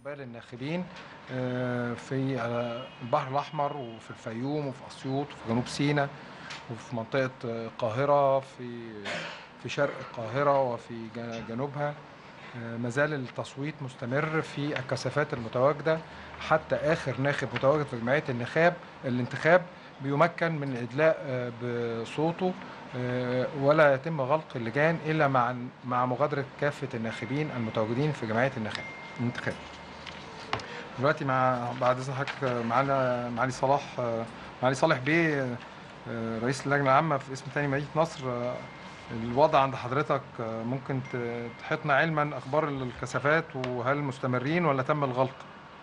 استقبال الناخبين آه، في آه، البحر الأحمر وفي الفيوم وفي أسيوط وفي جنوب سيناء وفي منطقة آه، القاهرة في في شرق القاهرة وفي جن- جنوبها آه، ما زال التصويت مستمر في الكثافات المتواجدة حتى آخر ناخب متواجد في جمعية النخاب الانتخاب بيمكن من الإدلاء آه، بصوته آه، ولا يتم غلق اللجان إلا مع مع مغادرة كافة الناخبين المتواجدين في جمعية النخاب الانتخاب دلوقتي مع بعد إذن حضرتك آه، معانا معالي صلاح آه، معالي صالح بيه آه، رئيس اللجنة العامة في اسم تاني مدينة نصر آه، الوضع عند حضرتك آه، ممكن ت- تحيطنا علما أخبار الكثافات وهل مستمرين ولا تم الغلق؟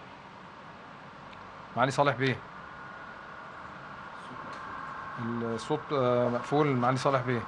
معالي صالح بيه الصوت آه، مقفول معالي صالح بيه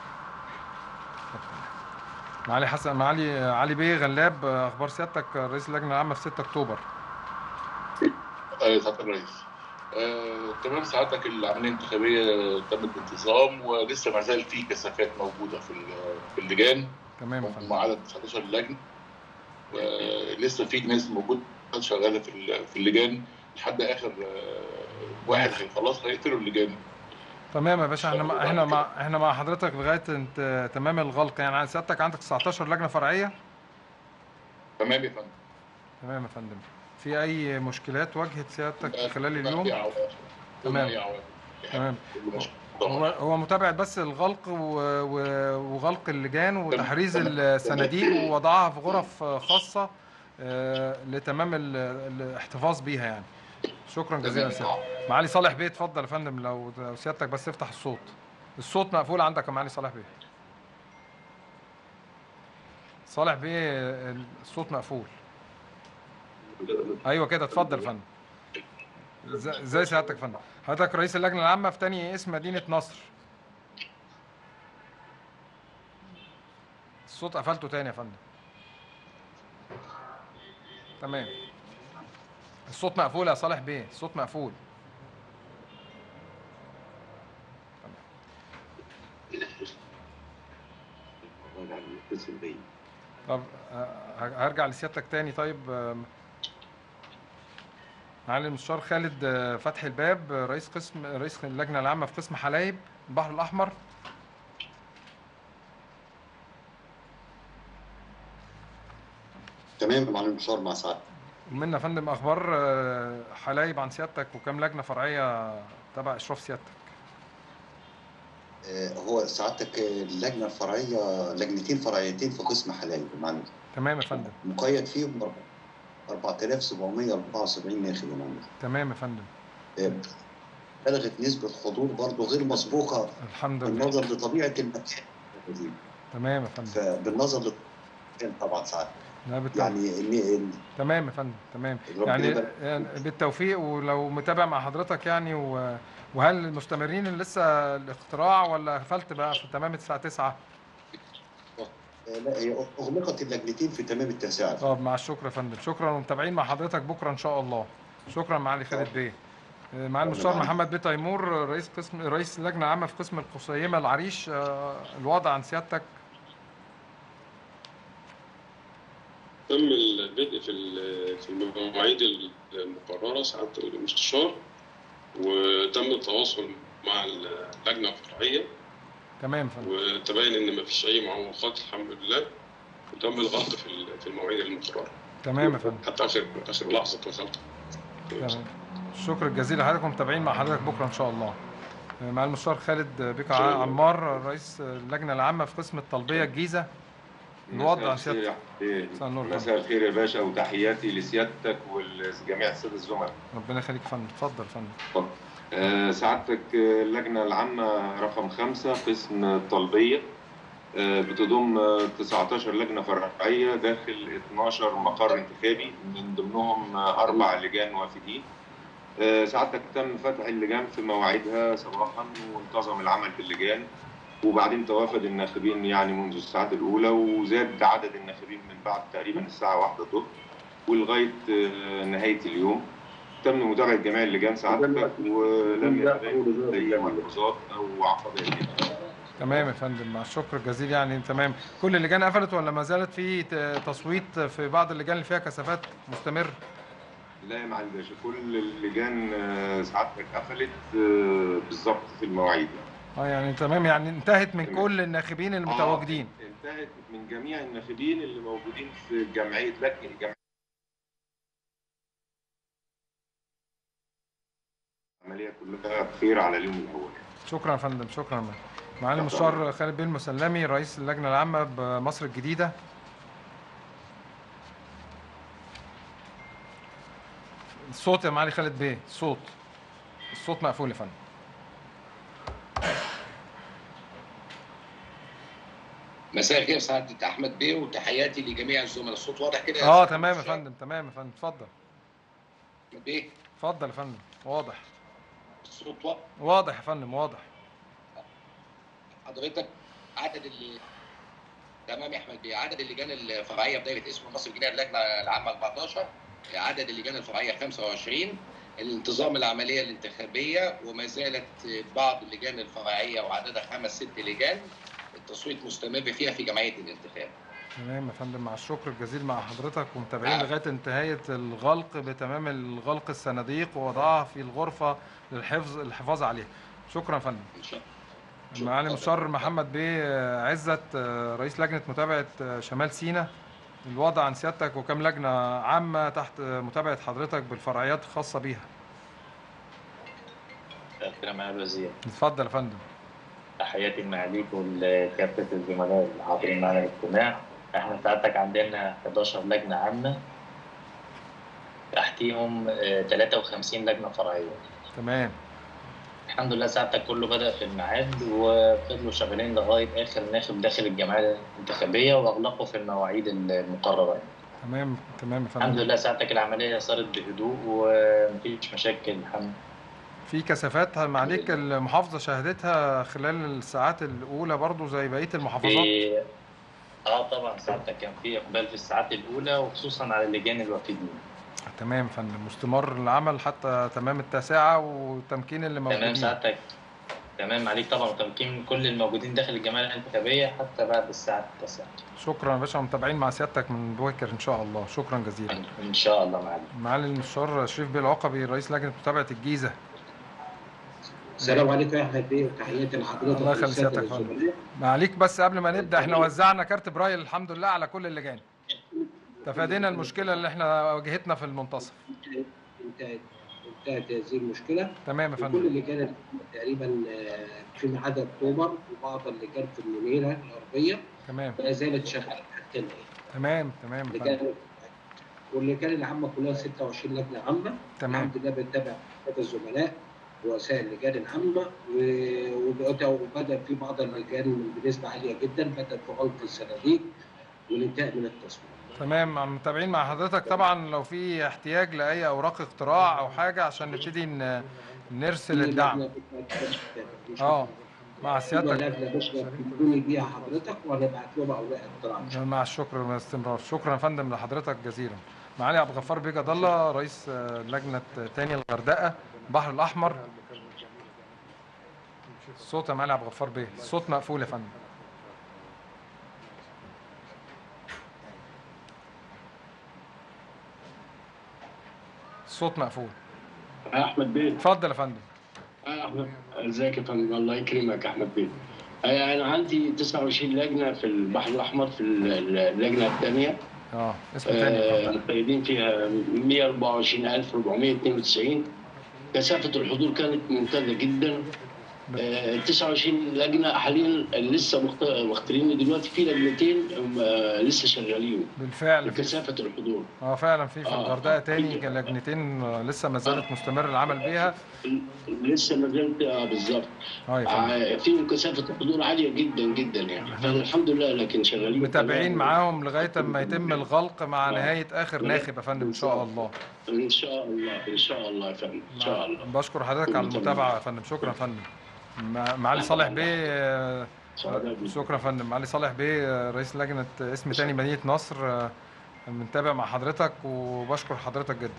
معالي حسن معالي علي بيه غلاب آه، اخبار سيادتك آه، رئيس اللجنه العامه في 6 اكتوبر آه، سعاده الرئيس آه، تمام سعادتك العمليه الانتخابيه تمت بانتظام ولسه ما زال في كثافات موجوده في ال- في اللجان تمام يا فندم هم عدد 19 لجنه ولسه في ناس موجوده شغاله في ال- في اللجان لحد اخر آه، واحد هي- خلاص هيقفلوا اللجان تمام يا باشا احنا مع وبعد احنا مع كده- احنا مع حضرتك لغايه انت تمام الغلق يعني سيادتك عندك 19 لجنه فرعيه تمام يا فندم تمام يا فندم في اي مشكلات واجهت سيادتك آه، خلال ما اليوم في عوائق. تمام. ما في عوائق. تمام. كله ماشي. هو هو متابعه بس الغلق و- و- وغلق اللجان وتحريز تمام. الصناديق ووضعها في غرف خاصه آه، لتمام ال- الاحتفاظ بيها يعني شكرا جزيلا تمام. سيادتك معالي صالح بيه اتفضل يا فندم لو لو سيادتك بس افتح الصوت الصوت مقفول عندك يا معالي صالح بيه صالح بيه الصوت مقفول ايوه كده اتفضل يا فندم إز- ازاي سيادتك يا فندم حضرتك رئيس اللجنه العامه في تاني اسم مدينه نصر الصوت قفلته تاني يا فندم تمام الصوت مقفول يا صالح بيه الصوت مقفول طب آه، هرجع لسيادتك تاني طيب آم، معالي المستشار خالد آه، فتحي الباب آه، رئيس قسم رئيس اللجنه العامه في قسم حلايب البحر الاحمر تمام يا معلم بشار مع سعادتك ومنا يا فندم اخبار آه، حلايب عن سيادتك وكم لجنه فرعيه تبع اشراف سيادتك آه، هو سعادتك آه، اللجنه الفرعيه لجنتين فرعيتين في قسم حلايب يا معلم تمام يا فندم مقيد فيهم أربعة- 4774 ناخب يا معلم تمام يا فندم آه، بلغت نسبه حضور برضه غير مسبوقه الحمد لله بالنظر لطبيعه المكان تمام يا فندم فبالنظر للمكان طبعا سعادتك لا بالتوفيق يعني إن تمام يا فندم تمام ربنا يعني يبارك. يعني بالتوفيق ولو متابع مع حضرتك يعني و- وهل مستمرين لسه الاختراع ولا قفلت بقى في تمام الساعه 9 آه، لا هي اغلقت اللجنتين في تمام التاسعه طب مع الشكر يا فندم شكرا ومتابعين مع حضرتك بكره ان شاء الله شكرا معالي خالد بيه آه، معالي المستشار معالي. محمد بيه تيمور رئيس قسم رئيس اللجنه العامه في قسم القصيمه العريش آه، الوضع عن سيادتك تم البدء في ال- في المواعيد المقررة ساعة المستشار وتم التواصل مع اللجنة الفرعية تمام يا فندم وتبين إن مفيش أي معوقات الحمد لله وتم الغلق في ال- في المواعيد المقررة تمام يا فندم حتى آخر آخر لحظة وصلت تمام الشكر الجزيل لحضرتك ومتابعين مع حضرتك بكره ان شاء الله آه، مع المستشار خالد بيكا شكراً. عمار رئيس اللجنه العامه في قسم الطلبيه الجيزه الوضع مساء الخير سيادتك يا مساء النور يا مساء الخير يا باشا وتحياتي لسيادتك ولجميع الساده الزملاء. ربنا يخليك يا فندم اتفضل يا فندم آه، سعادتك آه، اللجنه العامه رقم خمسة قسم الطلبيه آه، بتضم آه، 19 لجنه فرعيه داخل 12 مقر انتخابي من ضمنهم آه، اربع لجان وافدين. آه، سعادتك تم فتح اللجان في مواعيدها صباحا وانتظم العمل في اللجان وبعدين توافد الناخبين يعني منذ الساعات الأولى وزاد عدد الناخبين من بعد تقريبا الساعة واحدة الظهر ولغاية آه، نهاية اليوم تم متابعة جميع اللجان سعادتك ولم يتبين أي ملحوظات أو عقبات تمام يا فندم مع الشكر الجزيل يعني تمام كل اللجان قفلت ولا ما زالت في ت- تصويت في بعض اللجان اللي فيها كثافات مستمر لا يا معالي الباشا كل اللجان آه، سعادتك قفلت آه، بالظبط في المواعيد اه يعني تمام يعني انتهت من تمام. كل الناخبين المتواجدين آه، انتهت من جميع الناخبين اللي موجودين في جمعيه لجنه جمعيه العمليه كلها بخير على اليوم الاول شكرا يا فندم شكرا معالي المستشار خالد بيه المسلمي رئيس اللجنه العامه بمصر الجديده الصوت يا معالي خالد بيه الصوت الصوت مقفول يا فندم مساء الخير سعادة أحمد بيه وتحياتي لجميع الزملاء الصوت واضح كده يا اه أستاذ تمام يا مستشار فندم تمام يا فندم اتفضل أحمد بيه اتفضل يا فندم واضح الصوت واضح واضح يا فندم واضح حضرتك عدد اللي تمام يا أحمد بيه عدد اللجان الفرعية بداية اسم مصر الجديدة اللجنة العامة 14 عدد اللجان الفرعية 25 الانتظام العملية الانتخابية وما زالت بعض اللجان الفرعية وعددها خمس ست لجان التصويت مستمر فيها في جمعية الانتخاب تمام يا فندم مع الشكر الجزيل مع حضرتك ومتابعين آه. لغايه انتهايه الغلق بتمام الغلق الصناديق ووضعها في الغرفه للحفظ الحفاظ عليها شكرا يا فندم إن شاء شكراً. معالي المستشار محمد بيه آه، عزت آه، رئيس لجنه متابعه آه، شمال سيناء الوضع عن سيادتك وكم لجنه عامه تحت آه، متابعه حضرتك بالفرعيات الخاصه بيها شكرا معالي الوزير اتفضل يا فندم تحياتي لمعاليك ولكافة الزملاء اللي حاضرين معنا الاجتماع احنا سعادتك عندنا 11 لجنة عامة تحتيهم آه، 53 لجنة فرعية تمام الحمد لله سعادتك كله بدأ في الميعاد وفضلوا شغالين لغاية آخر ناخب داخل الجمعية الانتخابية وأغلقوا في المواعيد المقررة تمام تمام يا الحمد فندم لله سعادتك العملية صارت بهدوء ومفيش مشاكل الحمد في كثافات معاليك المحافظه شهدتها خلال الساعات الاولى برضو زي بقيه المحافظات في اه طبعا سعادتك كان في اقبال في الساعات الاولى وخصوصا على اللجان الوافدين تمام يا فندم واستمر العمل حتى تمام التاسعة وتمكين اللي تمام موجودين سعادتك تمام عليك طبعا وتمكين كل الموجودين داخل الجمعيه الانتخابيه حتى بعد الساعه 9 شكرا يا باشا متابعين مع سيادتك من بوكر ان شاء الله شكرا جزيلا ان شاء الله معالي معالي المستشار شريف بيه العقبي رئيس لجنة متابعة الجيزة السلام عليكم يا احمد بيه وتحياتي لحضرتك الله يخلي والسادة سيادتك يا فندم. الزملاء. معليك بس قبل ما نبدأ احنا وزعنا كارت برايل الحمد لله على كل اللجان تفادينا المشكلة اللي احنا واجهتنا في المنتصف انتهت انتهت هذه المشكله تمام يا وكل فندم اللي كانت تقريبا آه، فيما عدا اكتوبر وبعض اللي كان في المنيره الغربيه تمام ما زالت شغاله حتى الان تمام تمام يا اللي فندم كانت واللي كان العامه كلها 26 لجنه عامه تمام الحمد لله بنتابع هذا الزملاء رؤساء اللجان العامه و- وبدأ وبدا في بعض اللجان بنسبه عاليه جدا بدات في غلق الصناديق والانتهاء من التصويت تمام عم متابعين مع حضرتك طبعا لو في احتياج لأي أوراق اقتراع أو حاجة عشان نبتدي ن- نرسل الدعم اه مع سيادتك لجنه بكره تكوني بيها حضرتك وهنبعت لهم اوراق اقتراع مع الشكر والاستمرار شكرا يا فندم لحضرتك جزيلا معالي عبد الغفار بيه جد الله رئيس آه، لجنه تاني الغردقه البحر الاحمر الصوت يا معالي عبد الغفار بيه الصوت مقفول يا فندم الصوت مقفول احمد بيه اتفضل يا فندم آه، احمد ازيك يا فندم الله يكرمك يا احمد بيه آه، انا عندي 29 لجنه في البحر الاحمر في ال- اللجنه الثانيه اه اسم تاني اتفضل مقيدين فيها 124492 كثافه الحضور كانت ممتازه جدا آه، 29 لجنه حاليا لسه مخت- مختارين دلوقتي في لجنتين آه، لسه شغالين بالفعل في كثافه الحضور اه فعلا في في آه، الغردقه آه. تاني كان لجنتين آه، لسه ما زالت مستمر العمل بيها لسه ما زلت اه بالظبط اه يا فندم آه، فيهم كثافه الحضور عاليه جدا جدا يعني فالحمد لله لكن شغالين متابعين تمام. معاهم لغايه اما يتم الغلق مع آه. نهايه اخر ناخب يا فندم ان شاء الله ان شاء الله ان شاء الله يا فندم ان شاء الله بشكر حضرتك على المتابعه يا فندم شكرا يا فندم مع- معالي صالح بيه آه، سعداء بك. شكرا يا فندم معالي صالح بيه آه، رئيس لجنه اسم تاني مدينه نصر آه، بنتابع مع حضرتك وبشكر حضرتك جدا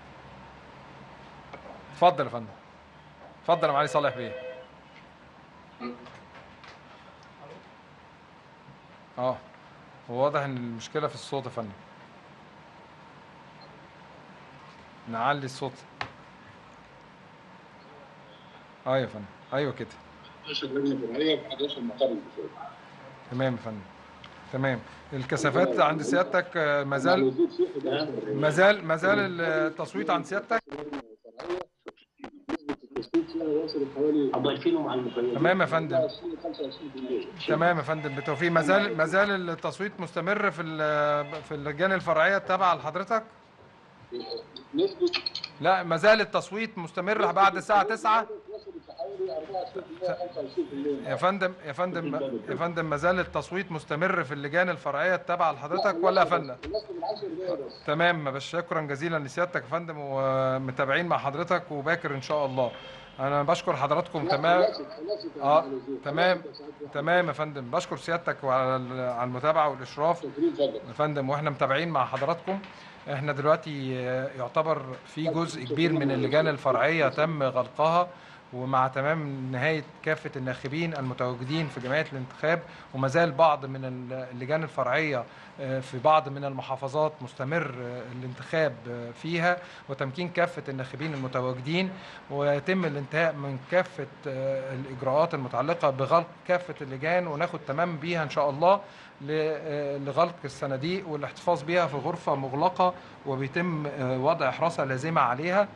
اتفضل يا فندم اتفضل يا معالي صالح بيه اه هو واضح ان المشكله في الصوت يا فندم نعلي الصوت اه يا فندم ايوه كده 11 لجنه فرعيه ب 11 مقر انتخابي تمام يا فندم تمام الكثافات عند سيادتك آه، ما زال ما زال ما زال التصويت عند سيادتك نسبه التصويت فيها وصلت حوالي ضايفينهم على المخيمات تمام يا فندم 20 25% تمام يا فندم بالتوفيق ما زال ما زال التصويت مستمر في ال- في اللجان الفرعيه التابعه لحضرتك نسبه لا ما زال التصويت مستمر بعد الساعه 9 وصلت لحوالي 24% 25% يا فندم يا فندم يا فندم ما زال التصويت مستمر في اللجان الفرعيه التابعه لحضرتك ولا يا فندم خلصت من 10 دقايق بس تمام بس شكرا جزيلا لسيادتك يا فندم ومتابعين مع حضرتك وباكر ان شاء الله انا بشكر حضراتكم تمام خلصت خلصت يا اه عم الوزير. تمام خلصت يا سعادة تمام يا فندم بشكر سيادتك وعلى ال- على المتابعه والاشراف شكرين اتفضل يا فندم واحنا متابعين مع حضراتكم احنا دلوقتي آه، يعتبر في جزء كبير من اللجان الفرعيه تم غلقها ومع تمام نهايه كافه الناخبين المتواجدين في جمعيه الانتخاب وما زال بعض من ال- اللجان الفرعيه آه، في بعض من المحافظات مستمر آه، الانتخاب آه، فيها وتمكين كافه الناخبين المتواجدين ويتم الانتهاء من كافه آه، الاجراءات المتعلقه بغلق كافه اللجان وناخد تمام بيها ان شاء الله ل- آه، لغلق الصناديق والاحتفاظ بها في غرفة مغلقة وبيتم آه، وضع حراسة لازمة عليها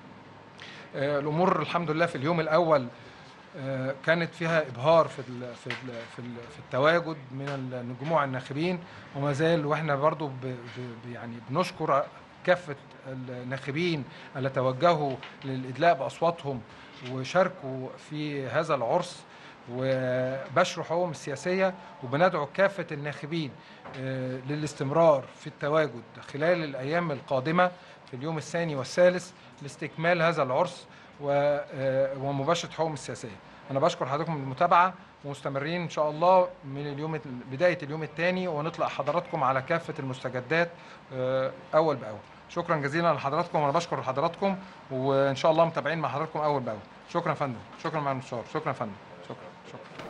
آه، الأمور الحمد لله في اليوم الأول آه، كانت فيها إبهار في ال- في ال- في ال- في التواجد من الجموع الناخبين وما زال واحنا برضو ب- ب- ب- يعني بنشكر كافة الناخبين اللي توجهوا للإدلاء بأصواتهم وشاركوا في هذا العرس وبشروا حقوقهم السياسية وبندعو كافة الناخبين آه، للاستمرار في التواجد خلال الأيام القادمة في اليوم الثاني والثالث لاستكمال هذا العرس و- آه، ومباشرة حقوقهم السياسية أنا بشكر حضراتكم المتابعة ومستمرين إن شاء الله من اليوم بداية اليوم الثاني ونطلع حضراتكم على كافة المستجدات آه، أول بأول شكرا جزيلا لحضراتكم وانا بشكر حضراتكم وان شاء الله متابعين مع حضراتكم اول باول شكرا يا فندم شكرا مع المستشار شكرا يا فندم شكرا شكرا